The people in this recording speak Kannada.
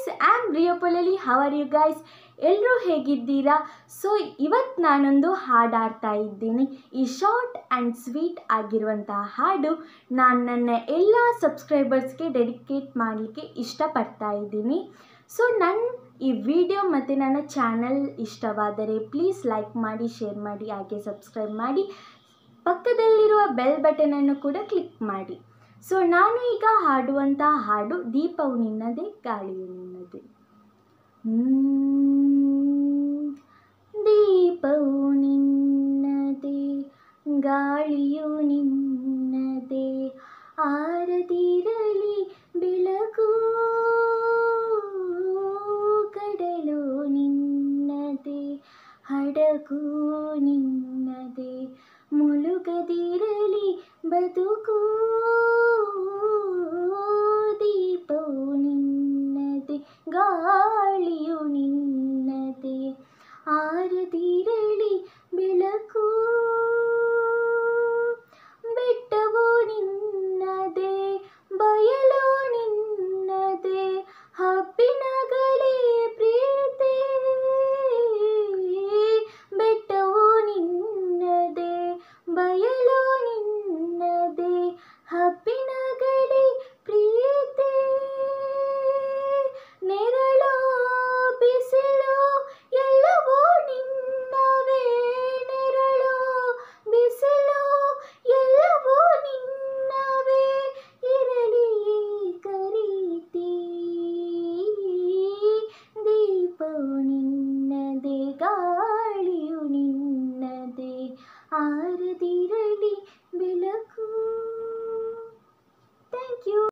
ಗೈಸ್ ಆ್ಯಮ್ ರಿಯೋಪೊಲಲಿ ಹವರ್ ಯು ಗೈಸ್ ಎಲ್ಲರೂ ಹೇಗಿದ್ದೀರಾ ಸೊ ಇವತ್ತು ನಾನೊಂದು ಹಾಡು ಆಡ್ತಾ ಇದ್ದೀನಿ ಈ ಶಾರ್ಟ್ ಆ್ಯಂಡ್ ಸ್ವೀಟ್ ಆಗಿರುವಂತಹ ಹಾಡು ನಾನು ನನ್ನ ಎಲ್ಲ ಸಬ್ಸ್ಕ್ರೈಬರ್ಸ್ಗೆ ಡೆಡಿಕೇಟ್ ಮಾಡಲಿಕ್ಕೆ ಇಷ್ಟಪಡ್ತಾ ಇದ್ದೀನಿ ಸೊ ನನ್ನ ಈ ವಿಡಿಯೋ ಮತ್ತು ನನ್ನ ಚಾನಲ್ ಇಷ್ಟವಾದರೆ ಪ್ಲೀಸ್ ಲೈಕ್ ಮಾಡಿ ಶೇರ್ ಮಾಡಿ ಹಾಗೆ ಸಬ್ಸ್ಕ್ರೈಬ್ ಮಾಡಿ ಪಕ್ಕದಲ್ಲಿರುವ ಬೆಲ್ ಬಟನನ್ನು ಕೂಡ ಕ್ಲಿಕ್ ಮಾಡಿ ಸೊ ನಾನು ಈಗ ಹಾಡುವಂಥ ಹಾಡು ದೀಪವು ನಿನ್ನದೇ ಗಾಳಿಯು ನಿನ್ನದೇ ಹ್ಮ್. ದೀಪವು ನಿನ್ನದೇ ಗಾಳಿಯು ನಿನ್ನದೇ ಆರದಿರಲಿ ಬೆಳಕು ಕಡಲು ನಿನ್ನದೇ ಹಡಗು ನಿನ್ನ